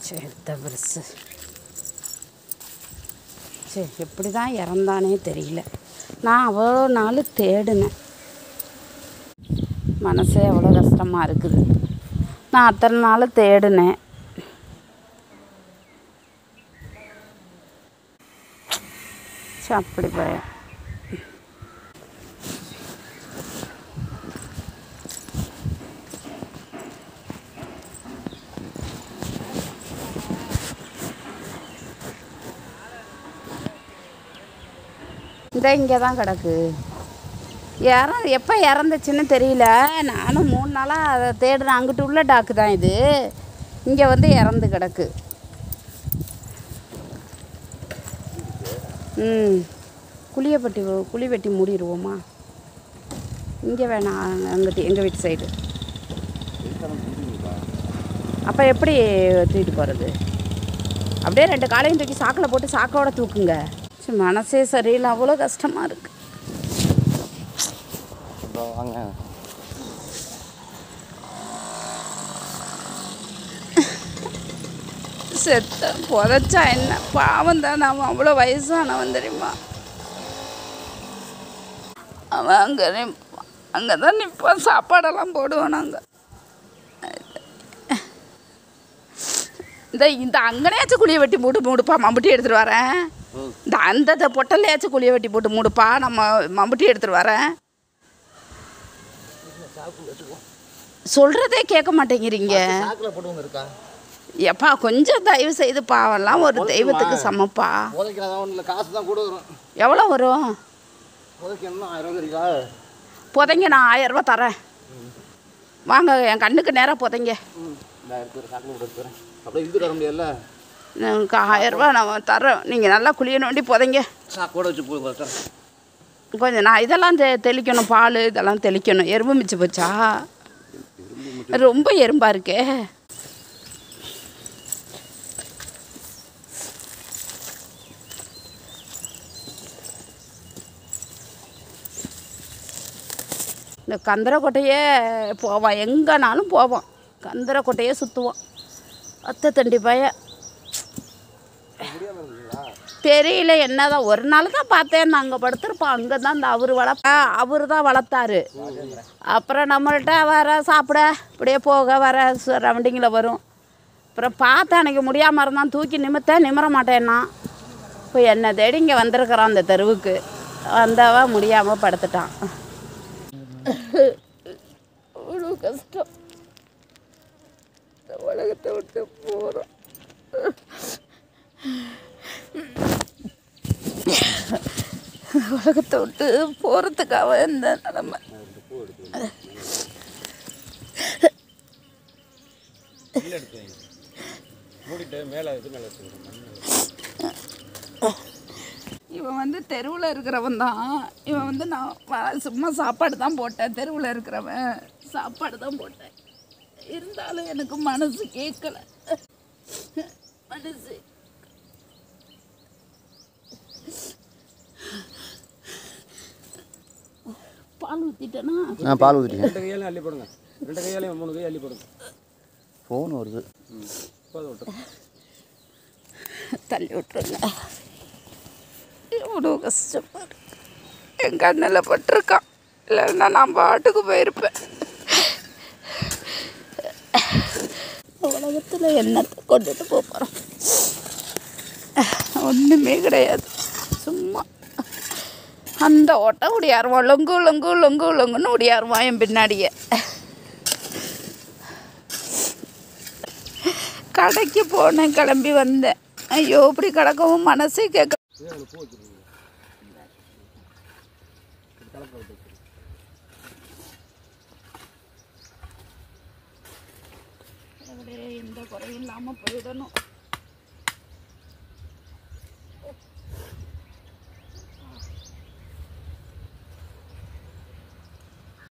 சரி இந்த பெருசு சரி எப்படி தான் இறந்தானே தெரியல நான் அவ்வளோ நாள் தேடினேன் மனசே எவ்வளோ கஷ்டமாக இருக்குது நான் அத்தனை நாள் தேடினேன் சரி அப்படி பயம் இந்த இங்கே தான் கிடக்கு இற எப்போ இறந்துச்சுன்னு தெரியல நானும் மூணு நாளாக அதை தேடுறேன் அங்கிட்டு உள்ள டாக்கு தான் இது இங்கே வந்து இறந்து கிடக்கு ம் குழியப்பட்டி குழி வெட்டி மூடிடுவோமா இங்கே வேணாம் அங்க- அங்கிட்டு எங்கள் வீட்டு சைடு அப்போ எப்படி தூக்கிட்டு போகிறது அப்படியே ரெண்டு காலையும் தூக்கி சாக்கில் போட்டு சாக்கோட தூக்குங்க சரி, மனசே சரியில்லை அவ்வளோ கஷ்டமாக இருக்குது இதோ வாங்க செத்த புதைச்சா என்ன பாவம் தான் அவன் அவ்வளோ வயசானவன் தெரியுமா அவன் அங்கே நிற்பான் அங்கே தான் நிற்பான் சாப்பாடெல்லாம் போடுவான் நாங்கள் இந்த இந்த அங்கனையாச்சும் குழியை வெட்டி மூடு மூடுப்பா மம்புட்டி எடுத்துகிட்டு வரேன் இந்த அந்த பொட்டல்லையாச்சும் குழியை வெட்டி போட்டு மூடுப்பா நம்ம மம்புட்டி எடுத்துகிட்டு வரேன் சொல்கிறதே கேட்க மாட்டேங்கிறீங்க சாக்கில் போட்டு இருக்கா எப்பா கொஞ்சம் தயவு செய்து பாவம்லாம் ஒரு தெய்வத்துக்கு சமப்பா புதைக்கிறதா ஒன்றும் இல்லை காசு தான் கூட வரும் எவ்வளோ வரும் புதைக்கணும்னா ஆயிரம் ரூபா இருக்கா புதைங்க நான் ஆயிரம் ரூபாய் தரேன் வாங்க என் கண்ணுக்கு நேராக புதைங்க ம் இந்த இருக்கிற சாக்கில் போட்டு இருக்கிறேன் அப்படியே இது தர முடியல எனக்கு ஆயிரம் ரூபாய் நான் தரேன் நீங்கள் நல்லா குழிய நோண்டி புதைங்க சாக்கோட வச்சு போய் தரேன் கொஞ்சம் நான் இதெல்லாம் தெ தெளிக்கணும் பால் இதெல்லாம் தெளிக்கணும் எறும்பு மிச்சு போச்சா ரொம்ப எறும்பா இருக்கே இந்த கந்தரக்கொட்டையே போவான் எங்கேனாலும் போவான் கந்தரக்கொட்டையே சுற்றுவான் அத்தை தண்டி பய தெரியல என்னதான் ஒரு நாள் தான் பார்த்தேன் நாங்கள் படுத்திருப்போம் அங்கே தான் இந்த அவர் வளர்ப்ப அவர் தான் வளர்த்தாரு அப்புறம் நம்மள்ட்ட வர சாப்பிட இப்படியே போக வர ரவுண்டிங்கில் வரும் அப்புறம் பார்த்தேன் எனக்கு முடியாமல் இருந்தான் தூக்கி நிமித்த நிமிர மாட்டேன்னா இப்போ என்னை தேடி இங்கே வந்திருக்கிறான் அந்த தெருவுக்கு வந்தவன் முடியாமல் படுத்துட்டான் அவ்வளோ கஷ்டம் இந்த உலகத்தை விட்டு போகிறோம் உலகத்தை விட்டு போகிறதுக்காக இந்த நிலமை இவன் வந்து தெருவில் இருக்கிறவன் தான் இவன் வந்து நான் வ- சும்மா சாப்பாடு தான் போட்டேன் தெருவில் இருக்கிறவன் சாப்பாடு தான் போட்டேன் இருந்தாலும் எனக்கு மனசு கேட்கல மனசு பால் ஊற்றிட்டேனா நான் பால் ஊற்றிட்டேன் ரெண்டு கையாலையும் அள்ளி போடுங்க ரெண்டு கையாலையும் மூணு கை அள்ளி போடுங்க ஃபோன் வருது போதை விட்டு தள்ளி விட்டுருங்க எவ்வளோ கஷ்டமாக இருக்கு என் கண்ணில் பட்டிருக்கான் இல்லைன்னா நான் பாட்டுக்கு போயிருப்பேன் உலகத்தில் என்னத்தை கொண்டுட்டு போக போகிறோம் ஒன்றுமே கிடையாது சும்மா அந்த ஓட்டம் ஓடியாருவான் லொங்கு லொங்கு லொங்கு லொங்குன்னு ஓடியாருவான் என் பின்னாடியே கடைக்கு போனேன் கிளம்பி வந்தேன் ஐயோ இப்படி கிடக்கவும் மனசே கேட்க அப்படியே எந்த குறையும் இல்லாமல் போயிடணும்